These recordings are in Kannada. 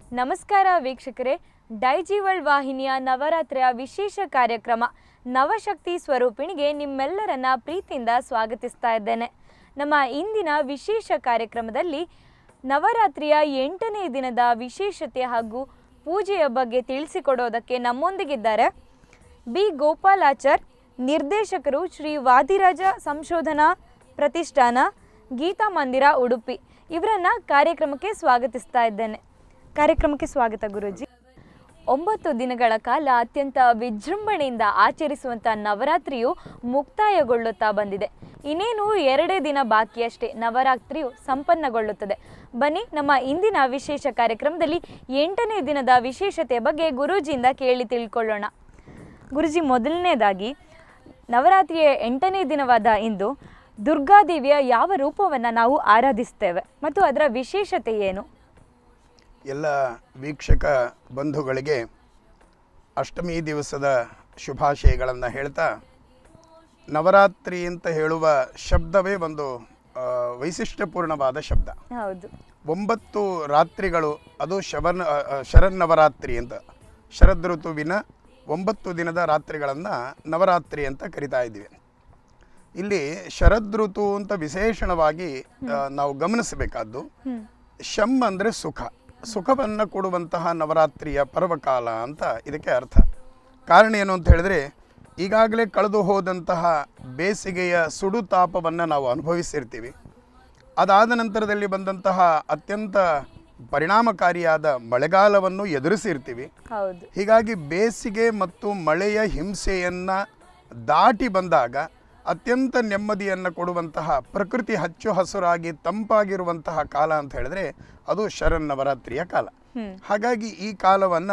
ನಮಸ್ಕಾರ ವೀಕ್ಷಕರೇ ಡೈಜಿವಲ್ ವಾಹಿನಿಯ ನವರಾತ್ರಿಯ ವಿಶೇಷ ಕಾರ್ಯಕ್ರಮ ನವಶಕ್ತಿ ಸ್ವರೂಪಿಣಿಗೆ ನಿಮ್ಮೆಲ್ಲರನ್ನ ಪ್ರೀತಿಯಿಂದ ಸ್ವಾಗತಿಸ್ತಾ ಇದ್ದೇನೆ ನಮ್ಮ ಇಂದಿನ ವಿಶೇಷ ಕಾರ್ಯಕ್ರಮದಲ್ಲಿ ನವರಾತ್ರಿಯ ಎಂಟನೇ ದಿನದ ವಿಶೇಷತೆ ಹಾಗೂ ಪೂಜೆಯ ಬಗ್ಗೆ ತಿಳಿಸಿಕೊಡೋದಕ್ಕೆ ನಮ್ಮೊಂದಿಗಿದ್ದಾರೆ ಬಿ ಗೋಪಾಲಾಚಾರ್ ನಿರ್ದೇಶಕರು ಶ್ರೀ ವಾದಿರಾಜ ಸಂಶೋಧನಾ ಪ್ರತಿಷ್ಠಾನ ಗೀತಾ ಮಂದಿರ ಉಡುಪಿ ಇವರನ್ನ ಕಾರ್ಯಕ್ರಮಕ್ಕೆ ಸ್ವಾಗತಿಸ್ತಾ ಇದ್ದೇನೆ ಕಾರ್ಯಕ್ರಮಕ್ಕೆ ಸ್ವಾಗತ ಗುರುಜಿ ಒಂಬತ್ತು ದಿನಗಳ ಕಾಲ ಅತ್ಯಂತ ವಿಜೃಂಭಣೆಯಿಂದ ಆಚರಿಸುವಂಥ ನವರಾತ್ರಿಯು ಮುಕ್ತಾಯಗೊಳ್ಳುತ್ತಾ ಬಂದಿದೆ ಇನ್ನೇನು ಎರಡೇ ದಿನ ಬಾಕಿಯಷ್ಟೇ ನವರಾತ್ರಿಯು ಸಂಪನ್ನಗೊಳ್ಳುತ್ತದೆ ಬನ್ನಿ ನಮ್ಮ ಇಂದಿನ ವಿಶೇಷ ಕಾರ್ಯಕ್ರಮದಲ್ಲಿ ಎಂಟನೇ ದಿನದ ವಿಶೇಷತೆಯ ಬಗ್ಗೆ ಗುರೂಜಿಯಿಂದ ಕೇಳಿ ತಿಳ್ಕೊಳ್ಳೋಣ ಗುರುಜಿ ಮೊದಲನೇದಾಗಿ ನವರಾತ್ರಿಯ ಎಂಟನೇ ದಿನವಾದ ಇಂದು ದುರ್ಗಾದೇವಿಯ ಯಾವ ರೂಪವನ್ನು ನಾವು ಆರಾಧಿಸ್ತೇವೆ ಮತ್ತು ಅದರ ವಿಶೇಷತೆ ಏನು ಎಲ್ಲ ವೀಕ್ಷಕ ಬಂಧುಗಳಿಗೆ ಅಷ್ಟಮಿ ದಿವಸದ ಶುಭಾಶಯಗಳನ್ನು ಹೇಳ್ತಾ ನವರಾತ್ರಿ ಅಂತ ಹೇಳುವ ಶಬ್ದವೇ ಒಂದು ಆ, ವೈಶಿಷ್ಟ್ಯಪೂರ್ಣವಾದ ಶಬ್ದ ಹೌದು ಒಂಬತ್ತು ರಾತ್ರಿಗಳು ಅದು ಶವನ್ ಆ, ಆ, ಶರನ್ನವರಾತ್ರಿ ಅಂತ ಶರದ್ ಋತುವಿನ ಒಂಬತ್ತು ದಿನದ ರಾತ್ರಿಗಳನ್ನು ನವರಾತ್ರಿ ಅಂತ ಕರಿತಾ ಇದ್ದೀವಿ ಇಲ್ಲಿ ಶರದ್ ಋತು ಅಂತ ವಿಶೇಷಣವಾಗಿ ಆ, ನಾವು ಗಮನಿಸಬೇಕಾದ್ದು ಹ್ಮ್ ಶಮ್ ಅಂದರೆ ಸುಖ ಸುಖವನ್ನು ಕೊಡುವಂತಹ ನವರಾತ್ರಿಯ ಪರ್ವಕಾಲ ಅಂತ ಇದಕ್ಕೆ ಅರ್ಥ ಕಾರಣ ಏನು ಅಂತ ಹೇಳಿದ್ರೆ ಈಗಾಗಲೇ ಕಳೆದು ಹೋದಂತಹ ಬೇಸಿಗೆಯ ಸುಡು ತಾಪವನ್ನು ನಾವು ಅನುಭವಿಸಿರ್ತೀವಿ ಅದಾದ ನಂತರದಲ್ಲಿ ಬಂದಂತಹ ಅತ್ಯಂತ ಪರಿಣಾಮಕಾರಿಯಾದ ಮಳೆಗಾಲವನ್ನು ಎದುರಿಸಿರ್ತೀವಿ ಹೌದು ಹೀಗಾಗಿ ಬೇಸಿಗೆ ಮತ್ತು ಮಳೆಯ ಹಿಂಸೆಯನ್ನು ದಾಟಿ ಬಂದಾಗ ಅತ್ಯಂತ ನೆಮ್ಮದಿಯನ್ನು ಕೊಡುವಂತಹ ಪ್ರಕೃತಿ ಹಚ್ಚು ಹಸುರಾಗಿ ತಂಪಾಗಿರುವಂತಹ ಕಾಲ ಅಂತ ಹೇಳಿದ್ರೆ ಅದು ಶರನ್ನವರಾತ್ರಿಯ ಕಾಲ ಹ್ಮ್ ಹಾಗಾಗಿ ಈ ಕಾಲವನ್ನು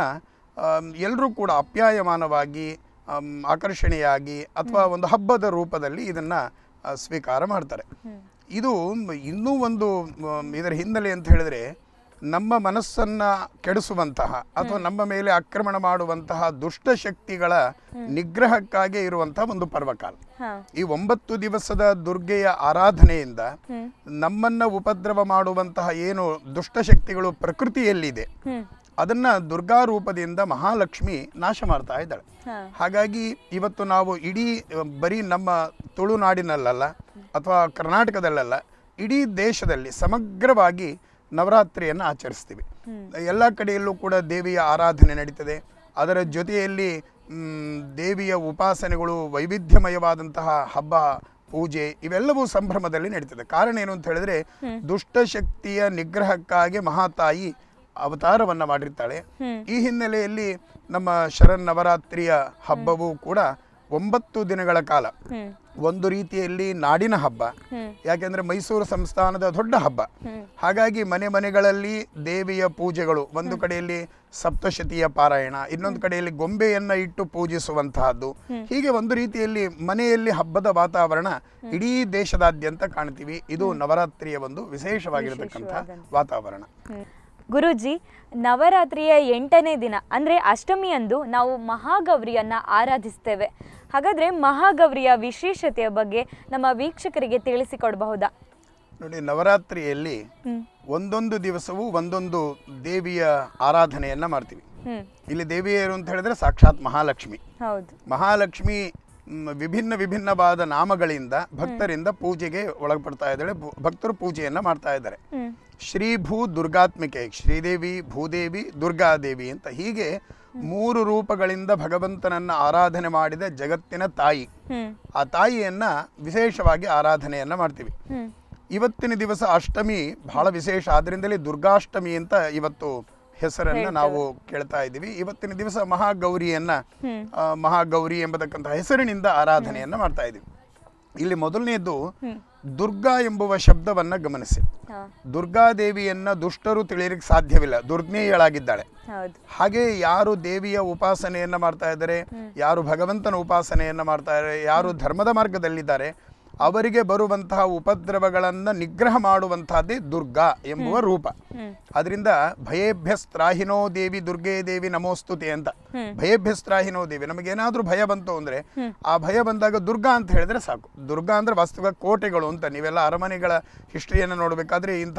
ಎಲ್ಲರೂ ಕೂಡ ಅಪ್ಯಾಯಮಾನವಾಗಿ ಆಮ್, ಆಕರ್ಷಣೀಯಾಗಿ ಅಥವಾ ಒಂದು ಹಬ್ಬದ ರೂಪದಲ್ಲಿ ಇದನ್ನು ಸ್ವೀಕಾರ ಮಾಡ್ತಾರೆ ಹ್ಮ್ ಇದು ಇನ್ನೂ ಒಂದು ಮ್, ಇದರ ಹಿನ್ನೆಲೆ ಅಂತ ಹೇಳಿದ್ರೆ ನಮ್ಮ ಮನಸ್ಸನ್ನು ಕೆಡಿಸುವಂತಹ ಅಥವಾ ನಮ್ಮ ಮೇಲೆ ಆಕ್ರಮಣ ಮಾಡುವಂತಹ ದುಷ್ಟಶಕ್ತಿಗಳ ನಿಗ್ರಹಕ್ಕಾಗಿ ಇರುವಂತಹ ಒಂದು ಪರ್ವಕಾಲ ಹಾ ಈ ಒಂಬತ್ತು ದಿವಸದ ದುರ್ಗೆಯ ಆರಾಧನೆಯಿಂದ ಹ್ಮ್ ನಮ್ಮನ್ನ ಉಪದ್ರವ ಮಾಡುವಂತಹ ಏನು ದುಷ್ಟಶಕ್ತಿಗಳು ಪ್ರಕೃತಿಯಲ್ಲಿದೆ ಹ್ಮ್ ಅದನ್ನ ದುರ್ಗಾ ರೂಪದಿಂದ ಮಹಾಲಕ್ಷ್ಮಿ ನಾಶ ಮಾಡ್ತಾ ಇದ್ದಾಳೆ ಹಾ ಹಾಗಾಗಿ ಇವತ್ತು ನಾವು ಇಡೀ ಅ, ಬರೀ ನಮ್ಮ ತುಳುನಾಡಿನಲ್ಲಲ್ಲ ಅಥವಾ ಕರ್ನಾಟಕದಲ್ಲಲ್ಲ ಇಡೀ ದೇಶದಲ್ಲಿ ಸಮಗ್ರವಾಗಿ ನವರಾತ್ರಿಯನ್ನು ಆಚರಿಸ್ತೀವಿ ಹ್ಮ್ ಎಲ್ಲ ಕಡೆಯಲ್ಲೂ ಕೂಡ ದೇವಿಯ ಆರಾಧನೆ ನಡೀತದೆ ಅದರ ಜೊತೆಯಲ್ಲಿ ಮ್, ದೇವಿಯ ಉಪಾಸನೆಗಳು ವೈವಿಧ್ಯಮಯವಾದಂತಹ ಹಬ್ಬ ಪೂಜೆ ಇವೆಲ್ಲವೂ ಸಂಭ್ರಮದಲ್ಲಿ ನಡೀತದೆ ಕಾರಣ ಏನು ಅಂತ ಹೇಳಿದ್ರೆ ದುಷ್ಟಶಕ್ತಿಯ ನಿಗ್ರಹಕ್ಕಾಗಿ ಮಹಾತಾಯಿ ಅವತಾರವನ್ನು ಮಾಡಿರ್ತಾಳೆ ಹ್ಮ್ ಈ ಹಿನ್ನೆಲೆಯಲ್ಲಿ ನಮ್ಮ ಶರನ್ನವರಾತ್ರಿಯ ಹಬ್ಬವೂ ಕೂಡ ಒಂಬತ್ತು ದಿನಗಳ ಕಾಲ ಹ್ಮ್ ಒಂದು ರೀತಿಯಲ್ಲಿ ನಾಡಿನ ಹಬ್ಬ ಹ್ಮ್ ಯಾಕೆಂದ್ರೆ ಮೈಸೂರು ಸಂಸ್ಥಾನದ ದೊಡ್ಡ ಹಬ್ಬ ಹ್ಮ್ ಹಾಗಾಗಿ ಮನೆ ಮನೆಗಳಲ್ಲಿ ದೇವಿಯ ಪೂಜೆಗಳು ಒಂದು ಕಡೆಯಲ್ಲಿ ಸಪ್ತಶತಿಯ ಪಾರಾಯಣ ಇನ್ನೊಂದು ಕಡೆಯಲ್ಲಿ ಗೊಂಬೆಯನ್ನ ಇಟ್ಟು ಪೂಜಿಸುವಂತಹದ್ದು ಹೀಗೆ ಒಂದು ರೀತಿಯಲ್ಲಿ ಮನೆಯಲ್ಲಿ ಹಬ್ಬದ ವಾತಾವರಣ ಇಡೀ ದೇಶದಾದ್ಯಂತ ಕಾಣ್ತೀವಿ ಇದು ನವರಾತ್ರಿಯ ಒಂದು ವಿಶೇಷವಾಗಿರತಕ್ಕಂಥ ವಾತಾವರಣ ಹ್ಮ್. ಗುರೂಜಿ ನವರಾತ್ರಿಯ ಎಂಟನೇ ದಿನ ಅಂದರೆ ಅಷ್ಟಮಿಯಂದು ನಾವು ಮಹಾಗೌರಿಯನ್ನ ಆರಾಧಿಸ್ತೇವೆ ಹಾಗಾದ್ರೆ ಮಹಾಗೌರಿಯ ವಿಶೇಷತೆಯ ಬಗ್ಗೆ ನಮ್ಮ ವೀಕ್ಷಕರಿಗೆ ತಿಳಿಸಿಕೊಡಬಹುದಾ ನೋಡಿ ನವರಾತ್ರಿಯಲ್ಲಿ ಹ್ಮ್ ಒಂದೊಂದು ದಿವಸವೂ ಒಂದೊಂದು ದೇವಿಯ ಆರಾಧನೆಯನ್ನ ಮಾಡ್ತೀವಿ ಹ್ಮ್ ಇಲ್ಲಿ ದೇವಿಯರು ಅಂತ ಹೇಳಿದ್ರೆ ಸಾಕ್ಷಾತ್ ಮಹಾಲಕ್ಷ್ಮಿ ಹೌದು ಮಹಾಲಕ್ಷ್ಮಿ ಮ್, ವಿಭಿನ್ನ ವಿಭಿನ್ನವಾದ ನಾಮಗಳಿಂದ ಭಕ್ತರಿಂದ ಪೂಜೆಗೆ ಒಳಪಡ್ತಾ ಇದ್ದಾಳೆ ಭು- ಭಕ್ತರು ಪೂಜೆಯನ್ನ ಮಾಡ್ತಾ ಇದ್ದಾರೆ ಹ್ಮ್ ಶ್ರೀ ಭೂ ದುರ್ಗಾತ್ಮಿಕೆ ಶ್ರೀದೇವಿ ಭೂದೇವಿ ದುರ್ಗಾದೇವಿ ಅಂತ ಹೀಗೆ ಮೂರು ರೂಪಗಳಿಂದ ಭಗವಂತನನ್ನ ಆರಾಧನೆ ಮಾಡಿದ ಜಗತ್ತಿನ ತಾಯಿ ಹ್ಮ್ ಆ ತಾಯಿಯನ್ನ ವಿಶೇಷವಾಗಿ ಆರಾಧನೆಯನ್ನ ಮಾಡ್ತೀವಿ ಹ್ಮ್ ಇವತ್ತಿನ ದಿವಸ ಅಷ್ಟಮಿ ಬಹಳ ವಿಶೇಷ ಆದ್ರಿಂದಲೇ ದುರ್ಗಾಷ್ಟಮಿ ಅಂತ ಇವತ್ತು ಹೆಸರನ್ನ ನಾವು ಕೇಳ್ತಾ ಇದ್ದೀವಿ ಇವತ್ತಿನ ದಿವಸ ಮಹಾಗೌರಿಯನ್ನ ಹ್ಮ್ ಆ, ಮಹಾಗೌರಿ ಎಂಬತಕ್ಕಂಥ ಹೆಸರಿನಿಂದ ಆರಾಧನೆಯನ್ನ ಮಾಡ್ತಾ ಇದ್ದೀವಿ ಇಲ್ಲಿ ಮೊದಲನೆಯದು ಹ್ಮ್ ದುರ್ಗಾ ಎಂಬುವ ಶಬ್ದವನ್ನ ಗಮನಿಸಿ ಹಾ ದುರ್ಗಾದೇವಿಯನ್ನ ದುಷ್ಟರು ತಿಳಿಯಲಿಕ್ಕೆ ಸಾಧ್ಯವಿಲ್ಲ ದುರ್ಜ್ಞೇಯಳಾಗಿದ್ದಾಳೆ ಹೌದು ಹಾಗೆ ಯಾರು ದೇವಿಯ ಉಪಾಸನೆಯನ್ನ ಮಾಡ್ತಾ ಇದ್ದಾರೆ ಯಾರು ಭಗವಂತನ ಉಪಾಸನೆಯನ್ನ ಮಾಡ್ತಾ ಇದ್ದಾರೆ ಯಾರು ಧರ್ಮದ ಮಾರ್ಗದಲ್ಲಿದ್ದಾರೆ ಅವರಿಗೆ ಬರುವಂತಹ ಉಪದ್ರವಗಳನ್ನು ನಿಗ್ರಹ ಮಾಡುವಂತಹದ್ದೇ ದುರ್ಗಾ ಎಂಬುವ ರೂಪ ಹ್ಮ್ ಅದರಿಂದ ಭಯೇಭ್ಯಸ್ತ್ರಾಹಿನೋ ದೇವಿ ದುರ್ಗೇ ದೇವಿ ನಮೋಸ್ತುತೆ ಅಂತ ಹ್ಮ್. ಭಯೇಭ್ಯಸ್ತ್ರಾಹಿನೋ ದೇವಿ ನಮಗೇನಾದ್ರೂ ಭಯ ಬಂತು ಅಂದ್ರೆ ಆ ಭಯ ಬಂದಾಗ ದುರ್ಗಾ ಅಂತ ಹೇಳಿದ್ರೆ ಸಾಕು ದುರ್ಗಾ ಅಂದ್ರೆ ವಾಸ್ತವ ಕೋಟೆಗಳು ಅಂತ ನೀವೆಲ್ಲ ಅರಮನೆಗಳ ಹಿಸ್ಟ್ರಿಯನ್ನು ನೋಡಬೇಕಾದ್ರೆ ಇಂತಹ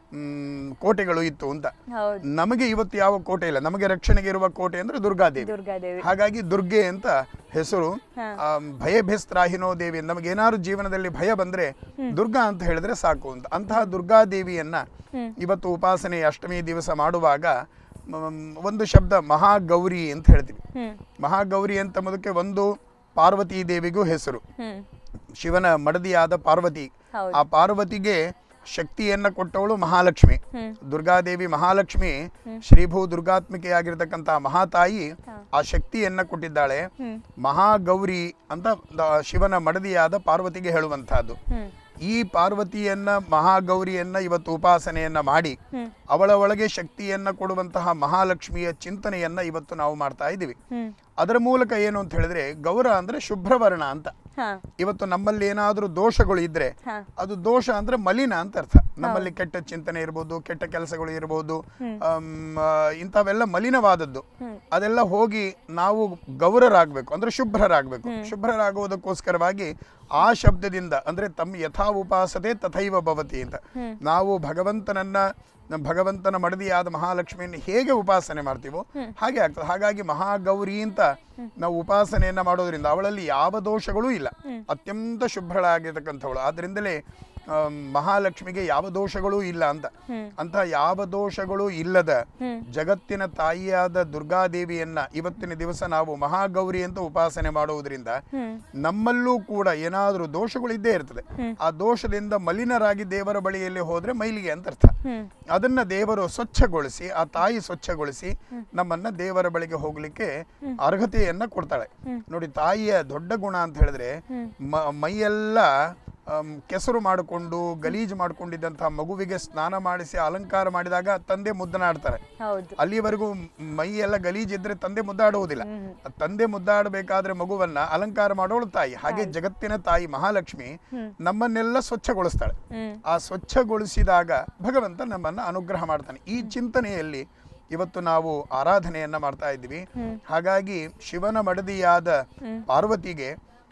ಮ್, ಕೋಟೆಗಳು ಇತ್ತು ಅಂತ ಹೌದು ನಮಗೆ ಇವತ್ತು ಯಾವ ಕೋಟೆ ಇಲ್ಲ ನಮಗೆ ರಕ್ಷಣೆಗೆ ಇರುವ ಕೋಟೆ ಅಂದ್ರೆ ದುರ್ಗಾದೇವಿ ದುರ್ಗಾದೇವಿ ಹಾಗಾಗಿ ದುರ್ಗೆ ಅಂತ ಹೆಸರು ಹಾ. ಆ, ಭಯಭೆಸ್ತ್ರಾಹಿನೋ ದೇವಿ ನಮಗೆ ಏನಾದ್ರು ಜೀವನದಲ್ಲಿ ಭಯ ಬಂದ್ರೆ ದುರ್ಗಾ ಅಂತ ಹೇಳಿದ್ರೆ ಸಾಕು ಅಂತ ಅಂತಹ ದುರ್ಗಾದೇವಿಯನ್ನ ಹ್ಮ್. ಇವತ್ತು ಉಪಾಸನೆ ಅಷ್ಟಮಿ ದಿವಸ ಮಾಡುವಾಗ ಮ್, ಒಂದು ಶಬ್ದ ಮಹಾಗೌರಿ ಅಂತ ಹೇಳ್ತೀವಿ ಹ್ಮ್ ಮಹಾಗೌರಿ ಅಂತ ಮೊದಕ್ಕೆ ಒಂದು ಪಾರ್ವತಿ ದೇವಿಗೂ ಹೆಸರು ಹ್ಮ್ ಶಿವನ ಮಡದಿಯಾದ ಪಾರ್ವತಿ ಹೌದು ಆ ಪಾರ್ವತಿಗೆ ಶಕ್ತಿಯನ್ನ ಕೊಟ್ಟವಳು ಮಹಾಲಕ್ಷ್ಮಿ ಹ್ಮ್ ದುರ್ಗಾದೇವಿ ಮಹಾಲಕ್ಷ್ಮಿ ಶ್ರೀಭೂ ದುರ್ಗಾತ್ಮಿಕೆಯಾಗಿರ್ತಕ್ಕಂಥ ಮಹಾತಾಯಿ ಹಾ. ಆ ಶಕ್ತಿಯನ್ನ ಕೊಟ್ಟಿದ್ದಾಳೆ ಹ್ಮ್ ಮಹಾಗೌರಿ ಅಂತ ದ- ಶಿವನ ಮಡದಿಯಾದ ಪಾರ್ವತಿಗೆ ಹೇಳುವಂತಹದ್ದು ಹ್ಮ್ ಈ ಪಾರ್ವತಿಯನ್ನ ಮಹಾಗೌರಿಯನ್ನ ಇವತ್ತು ಉಪಾಸನೆಯನ್ನ ಮಾಡಿ ಹ್ಮ್ ಅವಳ ಒಳಗೆ ಶಕ್ತಿಯನ್ನ ಕೊಡುವಂತಹ ಮಹಾಲಕ್ಷ್ಮಿಯ ಚಿಂತನೆಯನ್ನ ಇವತ್ತು ನಾವು ಮಾಡ್ತಾ ಇದ್ದೀವಿ ಹ್ಮ್ ಅದರ ಮೂಲಕ ಏನು ಅಂತ ಹೇಳಿದ್ರೆ ಗೌರ ಅಂದ್ರೆ ಶುಭ್ರವರ್ಣ ಅಂತ ಹಾ ಇವತ್ತು ನಮ್ಮಲ್ಲಿ ಏನಾದರೂ ದೋಷಗಳು ಇದ್ರೆ ಹಾ ಅದು ದೋಷ ಅಂದ್ರೆ ಮಲಿನ ಅಂತ ಅರ್ಥ ನಮ್ಮಲ್ಲಿ ಕೆಟ್ಟ ಚಿಂತನೆ ಇರ್ಬೋದು ಕೆಟ್ಟ ಕೆಲಸಗಳು ಇರ್ಬೋದು ಆಮ್, ಆ, ಇಂಥವೆಲ್ಲ ಮಲಿನವಾದದ್ದು ಹ್ಮ್. ಅದೆಲ್ಲ ಹೋಗಿ ನಾವು ಗೌರರಾಗಬೇಕು ಅಂದ್ರೆ ಶುಭ್ರರಾಗಬೇಕು ಶುಭ್ರರಾಗುವುದಕ್ಕೋಸ್ಕರವಾಗಿ ಆ ಶಬ್ದದಿಂದ ಅಂದ್ರೆ ತಮ್ಮ ಯಥಾ ಉಪಾಸತೆ ತಥೈವ ಭವತಿ ಅಂತ ನಾವು ಭಗವಂತನನ್ನ ನಮ್ಮ ಭಗವಂತನ ಮಡದಿಯಾದ ಮಹಾಲಕ್ಷ್ಮಿಯನ್ನು ಹೇಗೆ ಉಪಾಸನೆ ಮಾಡ್ತೀವೋ ಹಾಗೆ ಆಗ್ತದೆ ಹಾಗಾಗಿ ಮಹಾಗೌರಿ ಅಂತ ನಾವು ಉಪಾಸನೆಯನ್ನ ಮಾಡೋದ್ರಿಂದ ಅವಳಲ್ಲಿ ಯಾವ ದೋಷಗಳೂ ಇಲ್ಲ ಅತ್ಯಂತ ಶುಭ್ರಳಾಗಿರ್ತಕ್ಕಂಥವಳು ಆದ್ರಿಂದಲೇ ಆಮ್, ಮಹಾಲಕ್ಷ್ಮಿಗೆ ಯಾವ ದೋಷಗಳೂ ಇಲ್ಲ ಅಂತ ಹ್ಮ್. ಅಂತಹ ಯಾವ ದೋಷಗಳೂ ಇಲ್ಲದ ಹ್ಮ್. ಜಗತ್ತಿನ ತಾಯಿಯಾದ ದುರ್ಗಾದೇವಿಯನ್ನ ಇವತ್ತಿನ ದಿವಸ ನಾವು ಮಹಾಗೌರಿ ಅಂತ ಉಪಾಸನೆ ಮಾಡುವುದರಿಂದ ಹ್ಮ್ ನಮ್ಮಲ್ಲೂ ಕೂಡ ಏನಾದರೂ ದೋಷಗಳು ಇದ್ದೇ ಇರ್ತದೆ ಆ ದೋಷದಿಂದ ಮಲಿನರಾಗಿ ದೇವರ ಬಳಿಯಲ್ಲಿ ಹೋದ್ರೆ ಮೈಲಿಗೆ ಅಂತ ಅರ್ಥ ಹ್ಮ್ ಅದನ್ನ ದೇವರು ಸ್ವಚ್ಛಗೊಳಿಸಿ ಆ ತಾಯಿ ಸ್ವಚ್ಛಗೊಳಿಸಿ ನಮ್ಮನ್ನ ದೇವರ ಬಳಿಗೆ ಹೋಗ್ಲಿಕ್ಕೆ ಅರ್ಹತೆಯನ್ನ ಕೊಡ್ತಾಳೆ ನೋಡಿ ತಾಯಿಯ ದೊಡ್ಡ ಗುಣ ಅಂತ ಹೇಳಿದ್ರೆ ಮ- ಮೈಯೆಲ್ಲ ಆಮ್, ಕೆಸರು ಮಾಡಿಕೊಂಡು ಗಲೀಜು ಮಾಡ್ಕೊಂಡಿದ್ದಂತಹ ಮಗುವಿಗೆ ಸ್ನಾನ ಮಾಡಿಸಿ ಅಲಂಕಾರ ಮಾಡಿದಾಗ ತಂದೆ ಮುದ್ದನಾಡ್ತಾರೆ ಹೌದು ಅಲ್ಲಿವರೆಗೂ ಮೈ ಎಲ್ಲ ಗಲೀಜಿದ್ರೆ ತಂದೆ ಮುದ್ದಾಡುವುದಿಲ್ಲ ಆ ತಂದೆ ಮುದ್ದಾಡಬೇಕಾದ್ರೆ ಮಗುವನ್ನ ಅಲಂಕಾರ ಮಾಡೋಳು ತಾಯಿ ಹಾಗೆ ಜಗತ್ತಿನ ತಾಯಿ ಮಹಾಲಕ್ಷ್ಮಿ ನಮ್ಮನ್ನೆಲ್ಲ ಸ್ವಚ್ಛಗೊಳಿಸ್ತಾಳೆ ಹ್ಮ್ ಆ ಸ್ವಚ್ಛಗೊಳಿಸಿದಾಗ ಭಗವಂತ ನಮ್ಮನ್ನ ಅನುಗ್ರಹ ಮಾಡ್ತಾನೆ ಈ ಚಿಂತನೆಯಲ್ಲಿ ಇವತ್ತು ನಾವು ಆರಾಧನೆಯನ್ನ ಮಾಡ್ತಾ ಇದ್ದೀವಿ ಹಾಗಾಗಿ ಶಿವನ ಮಡದಿಯಾದ ಪಾರ್ವತಿಗೆ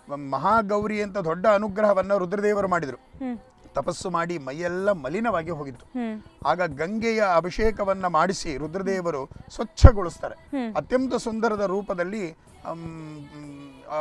ಮಹಾಗೌರಿ ಅಂತ ದೊಡ್ಡ ಅನುಗ್ರಹವನ್ನ ರುದ್ರದೇವರು ಮಾಡಿದರು ಹ್ಮ್ ತಪಸ್ಸು ಮಾಡಿ ಮೈಯೆಲ್ಲ ಮಲಿನವಾಗಿ ಹೋಗಿತ್ತು ಹ್ಮ್ ಆಗ ಗಂಗೆಯ ಅಭಿಷೇಕವನ್ನ ಮಾಡಿಸಿ ರುದ್ರದೇವರು ಸ್ವಚ್ಛಗೊಳಿಸ್ತಾರೆ ಅತ್ಯಂತ ಸುಂದರದ ರೂಪದಲ್ಲಿ ಅಮ್, ಆ,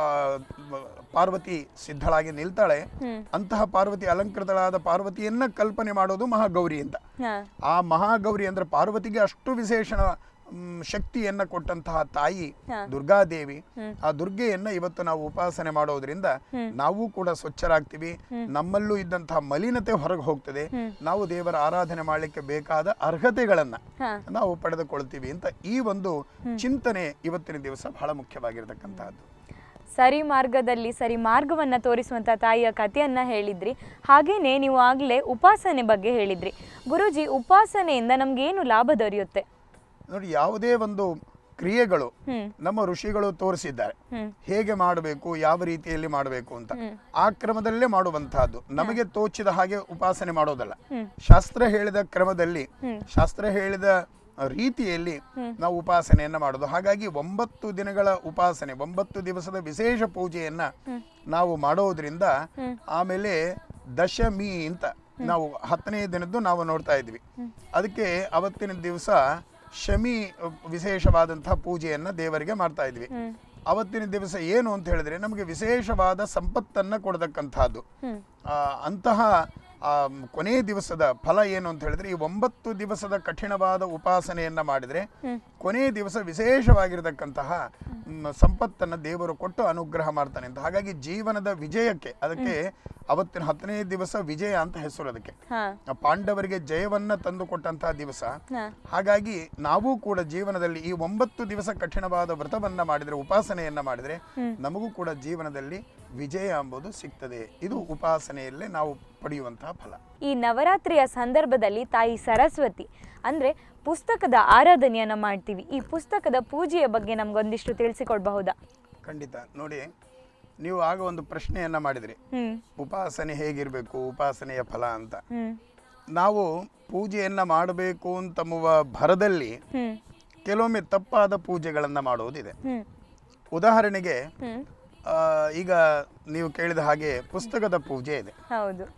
ಪಾರ್ವತಿ ಸಿದ್ಧಳಾಗಿ ನಿಲ್ತಾಳೆ ಹ್ಮ್. ಅಂತಹ ಪಾರ್ವತಿ ಅಲಂಕೃತಳಾದ ಪಾರ್ವತಿಯನ್ನ ಕಲ್ಪನೆ ಮಾಡೋದು ಮಹಾಗೌರಿ ಅಂತ ಹಾ ಆ ಮಹಾಗೌರಿ ಅಂದ್ರೆ ಪಾರ್ವತಿಗೆ ಅಷ್ಟು ವಿಶೇಷಣ ಮ್, ಶಕ್ತಿಯನ್ನ ಕೊಟ್ಟಂತಹ ತಾಯಿ ಹಾ. ದುರ್ಗಾದೇವಿ ಹ್ಮ್. ಆ ದುರ್ಗೆಯನ್ನ ಇವತ್ತು ನಾವು ಉಪಾಸನೆ ಮಾಡೋದ್ರಿಂದ ನಾವು ಕೂಡ ಸ್ವಚ್ಛರಾಗ್ತೀವಿ ನಮ್ಮಲ್ಲೂ ಇದ್ದಂತಹ ಮಲಿನತೆ ಹೊರಗೆ ಹೋಗ್ತದೆ ನಾವು ದೇವರ ಆರಾಧನೆ ಮಾಡಲಿಕ್ಕೆ ಬೇಕಾದ ಅರ್ಹತೆಗಳನ್ನ ಹಾ ನಾವು ಪಡೆದುಕೊಳ್ತೀವಿ ಅಂತ ಈ ಒಂದು ಚಿಂತನೆ ಇವತ್ತಿನ ದಿವಸ ಬಹಳ ಮುಖ್ಯವಾಗಿರತಕ್ಕಂತಹದ್ದು ಸರಿ ಮಾರ್ಗದಲ್ಲಿ ಸರಿ ಮಾರ್ಗವನ್ನ ತೋರಿಸುವಂತ ತಾಯಿಯ ಕಥೆಯನ್ನ ಹೇಳಿದ್ರಿ ಹಾಗೇನೆ ನೀವು ಆಗ್ಲೇ ಉಪಾಸನೆ ಬಗ್ಗೆ ಹೇಳಿದ್ರಿ ಗುರುಜಿ ಉಪಾಸನೆಯಿಂದ ನಮ್ಗೇನು ಲಾಭ ದೊರೆಯುತ್ತೆ ನೋಡಿ ಯಾವುದೇ ಒಂದು ಕ್ರಿಯೆಗಳು ಹ್ಮ್ ನಮ್ಮ ಋಷಿಗಳು ತೋರಿಸಿದ್ದಾರೆ ಹ್ಮ್ ಹೇಗೆ ಮಾಡಬೇಕು ಯಾವ ರೀತಿಯಲ್ಲಿ ಮಾಡಬೇಕು ಅಂತ ಹ್ಮ್. ಆ ಕ್ರಮದಲ್ಲೇ ಮಾಡುವಂತಹದ್ದು ನಮಗೆ ತೋಚಿದ ಹಾಗೆ ಉಪಾಸನೆ ಮಾಡೋದಲ್ಲ ಹ್ಮ್. ಶಾಸ್ತ್ರ ಹೇಳಿದ ಕ್ರಮದಲ್ಲಿ ಹ್ಮ್. ಶಾಸ್ತ್ರ ಹೇಳಿದ ರೀತಿಯಲ್ಲಿ ನಾವು ಉಪಾಸನೆಯನ್ನ ಮಾಡೋದು ಹಾಗಾಗಿ ಒಂಬತ್ತು ದಿನಗಳ ಉಪಾಸನೆ ಒಂಬತ್ತು ದಿವಸದ ವಿಶೇಷ ಪೂಜೆಯನ್ನ ನಾವು ಮಾಡೋದ್ರಿಂದ ಆಮೇಲೆ ದಶಮಿ ಅಂತ ನಾವು ಹತ್ತನೇ ದಿನದ್ದು ನಾವು ನೋಡ್ತಾ ಇದ್ವಿ ಅದಕ್ಕೆ ಅವತ್ತಿನ ದಿವಸ ಶಮಿ ಅಹ್, ವಿಶೇಷವಾದಂತಹ ಪೂಜೆಯನ್ನ ದೇವರಿಗೆ ಮಾಡ್ತಾ ಇದ್ವಿ ಹ್ಮ್ ಅವತ್ತಿನ ದಿವಸ ಏನು ಅಂತ ಹೇಳಿದ್ರೆ ನಮಗೆ ವಿಶೇಷವಾದ ಸಂಪತ್ತನ್ನ ಕೊಡತಕ್ಕಂತಹದ್ದು ಹ್ಮ್ ಆ, ಅಂತಹ ಆ, ಕೊನೆಯ ದಿವಸದ ಫಲ ಏನು ಅಂತ ಹೇಳಿದ್ರೆ ಈ ಒಂಬತ್ತು ದಿವಸದ ಕಠಿಣವಾದ ಉಪಾಸನೆಯನ್ನ ಮಾಡಿದ್ರೆ ಕೊನೆಯ ದಿವಸ ವಿಶೇಷವಾಗಿರತಕ್ಕಂತಹ ಮ್, ಸಂಪತ್ತನ್ನ ದೇವರು ಕೊಟ್ಟು ಅನುಗ್ರಹ ಮಾಡ್ತಾನೆ ಅಂತ ಹಾಗಾಗಿ ಜೀವನದ ವಿಜಯಕ್ಕೆ ಅದಕ್ಕೆ ಅವತ್ತಿನ ಹತ್ತನೇ ದಿವಸ ವಿಜಯ ಅಂತ ಹೆಸರು ಅದಕ್ಕೆ ಹಾ ಆ ಪಾಂಡವರಿಗೆ ಜಯವನ್ನ ತಂದು ಕೊಟ್ಟಂತಹ ದಿವಸ ಹಾ ಹಾಗಾಗಿ ನಾವು ಕೂಡ ಜೀವನದಲ್ಲಿ ಈ ಒಂಬತ್ತು ದಿವಸ ಕಠಿಣವಾದ ವ್ರತವನ್ನ ಮಾಡಿದ್ರೆ ಉಪಾಸನೆಯನ್ನ ಮಾಡಿದ್ರೆ ನಮಗೂ ಕೂಡ ಜೀವನದಲ್ಲಿ ವಿಜಯ ಎಂಬುದು ಸಿಗ್ತದೆ ಇದು ಉಪಾಸನೆಯಲ್ಲೇ ನಾವು ಪಡೆಯುವಂತಹ ಫಲ ಈ ನವರಾತ್ರಿಯ ಸಂದರ್ಭದಲ್ಲಿ ತಾಯಿ ಸರಸ್ವತಿ ಅಂದ್ರೆ ಪುಸ್ತಕದ ಆರಾಧನೆಯನ್ನ ಮಾಡ್ತೀವಿ ಈ ಪುಸ್ತಕದ ಪೂಜೆಯ ಬಗ್ಗೆ ನಮ್ಗೊಂದಿಷ್ಟು ತಿಳಿಸಿಕೊಡ್ಬಹುದಾ ಖಂಡಿತ ನೋಡಿ ನೀವು ಆಗ ಒಂದು ಪ್ರಶ್ನೆಯನ್ನ ಮಾಡಿದ್ರಿ ಹ್ಮ್ ಉಪಾಸನೆ ಹೇಗಿರಬೇಕು ಉಪಾಸನೆಯ ಫಲ ಅಂತ ಹ್ಮ್ ನಾವು ಪೂಜೆಯನ್ನ ಮಾಡಬೇಕು ಅಂತಂಬುವ ಭರದಲ್ಲಿ ಹ್ಮ್ ಕೆಲವೊಮ್ಮೆ ತಪ್ಪಾದ ಪೂಜೆಗಳನ್ನ ಮಾಡುವುದಿದೆ ಹ್ಮ್ ಉದಾಹರಣೆಗೆ ಹ್ಮ್ ಆ, ಈಗ ನೀವು ಕೇಳಿದ ಹಾಗೆ ಪುಸ್ತಕದ ಪೂಜೆ ಇದೆ ಹೌದು